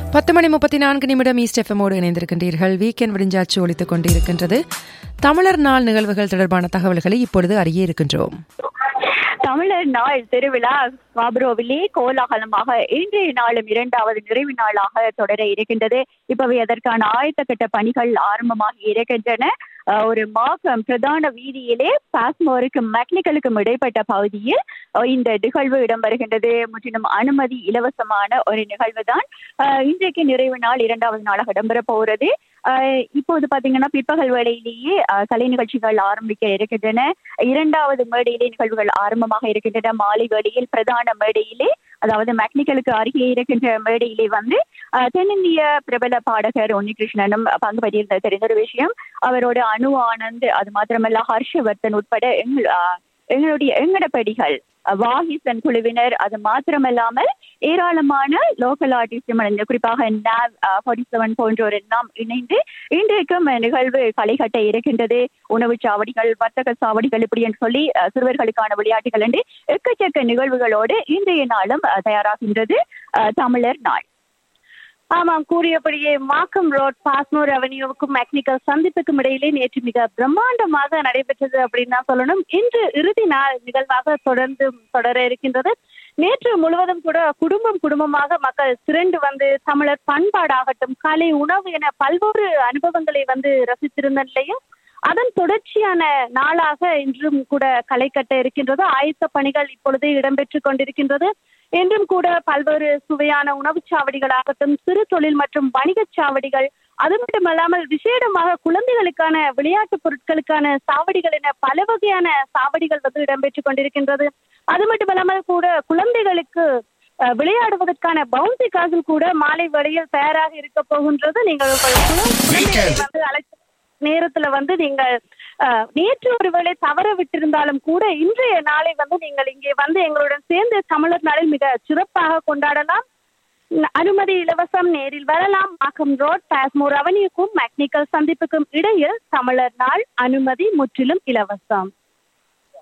பத்து மணி முப்பத்தி நான்கு நிமிடம் ஈஸ்ட் எஃப்எம்மோடு இணைந்திருக்கின்றீர்கள் வீக்கெண்ட் விடிஞ்சாச்சு ஒழித்துக் கொண்டிருக்கின்றது தமிழர் நாள் நிகழ்வுகள் தொடர்பான தகவல்களை இப்பொழுது அறிய இருக்கின்றோம் தமிழர் நாள் திருவிழா ஸ்வாபுரோவிலே கோலாகலமாக இன்றைய நாளும் இரண்டாவது நிறைவு நாளாக தொடர இருக்கின்றது இப்பவே அதற்கான ஆயத்த கட்ட பணிகள் ஆரம்பமாகி இருக்கின்றன அஹ், ஒரு மாகம் பிரதான வீதியிலே பாஸ்மோருக்கும் மெக்னிக்கலுக்கும் இடைப்பட்ட பகுதியில் அஹ், இந்த நிகழ்வு இடம்பெறுகின்றது முற்றிலும் அனுமதி இலவசமான ஒரு நிகழ்வு தான் இன்றைக்கு நிறைவு நாள் இரண்டாவது நாளாக இடம்பெற போகிறது அஹ், இப்போது பாத்தீங்கன்னா பிற்பகல் வேளையிலேயே அஹ், கலை நிகழ்ச்சிகள் ஆரம்பிக்க இருக்கின்றன இரண்டாவது மேடையிலே நிகழ்வுகள் ஆரம்பமாக இருக்கின்றன மாலை வேளையில் பிரதான மேடையிலே அதாவது மெக்னிக்கலுக்கு அருகே இருக்கின்ற மேடையிலே வந்து அஹ், தென்னிந்திய பிரபல பாடகர் உன்னிகிருஷ்ணனும் பங்கு பெற்றிருந்த தெரிந்த ஒரு விஷயம் அவரோட அனு ஆனந்த் அது மாத்திரமல்ல ஹர்ஷவர்தன் உட்பட எங்கள் அஹ், எங்களுடைய எங்கடப்படிகள் அஹ், வாகிசன் குழுவினர் அது மாத்திரமல்லாமல் ஏராளமான லோக்கல் ஆர்டிஸ்ட் குறிப்பாக நாவ் ஃபார்ட்டி செவன் போன்றோர் எல்லாம் இணைந்து இன்றைக்கும் நிகழ்வு களை கட்ட இருக்கின்றது உணவு சாவடிகள் வர்த்தக சாவடிகள் இப்படி என்று சொல்லி அஹ், சிறுவர்களுக்கான விளையாட்டுகள் என்று எக்கச்சக்க நிகழ்வுகளோடு இன்றைய நாளும் அஹ், தயாராகின்றது அஹ், தமிழர் நாள் ஆமாம் கூறியபடியே மாக்கம் ரோட் பாஸ்மோர் அவென்யூவுக்கும் மெக்னிக்கல் சந்திப்புக்கும் இடையிலே நேற்று மிக பிரம்மாண்டமாக நடைபெற்றது அப்படின்னு தான் சொல்லணும் இன்று இறுதி நாள் நிகழ்வாக தொடர்ந்து தொடர இருக்கின்றது நேற்று முழுவதும் கூட குடும்பம் குடும்பமாக மக்கள் திரண்டு வந்து தமிழர் பண்பாடாகட்டும் கலை உணவு என பல்வேறு அனுபவங்களை வந்து ரசித்திருந்த நிலையும் அதன் தொடர்ச்சியான நாளாக இன்றும் கூட களை கட்ட இருக்கின்றது ஆயத்த பணிகள் இப்பொழுது இடம்பெற்றுக் கொண்டிருக்கின்றது இன்றும் கூட பல்வேறு சுவையான உணவுச் சாவடிகளாகட்டும் சிறு தொழில் மற்றும் வணிகச் சாவடிகள் அது மட்டுமல்லாமல் விசேடமாக குழந்தைகளுக்கான விளையாட்டு பொருட்களுக்கான சாவடிகள் என பல வகையான சாவடிகள் வந்து இடம்பெற்றுக் கொண்டிருக்கின்றது அது மட்டுமல்லாமல் கூட குழந்தைகளுக்கு அஹ், விளையாடுவதற்கான பவுன்சி காசில் கூட மாலை வேளையில் தயாராக இருக்க போகின்றது நீங்கள் உங்கள் குழந்தை- குழந்தைகளை வந்து அழைத்து நேரத்துல வந்து நீங்கள் அஹ், நேற்று ஒருவேளை தவற விட்டிருந்தாலும் கூட இன்றைய நாளை வந்து நீங்கள் இங்கே வந்து எங்களுடன் சேர்ந்து தமிழர் நாளில் மிக சிறப்பாக கொண்டாடலாம் ந- அனுமதி இலவசம் நேரில் வரலாம் மாக்கம் ரோட் பாஸ்மோர் அவனியுக்கும் மெக்னிக்கல் சந்திப்புக்கும் இடையில் தமிழர் நாள் அனுமதி முற்றிலும் இலவசம்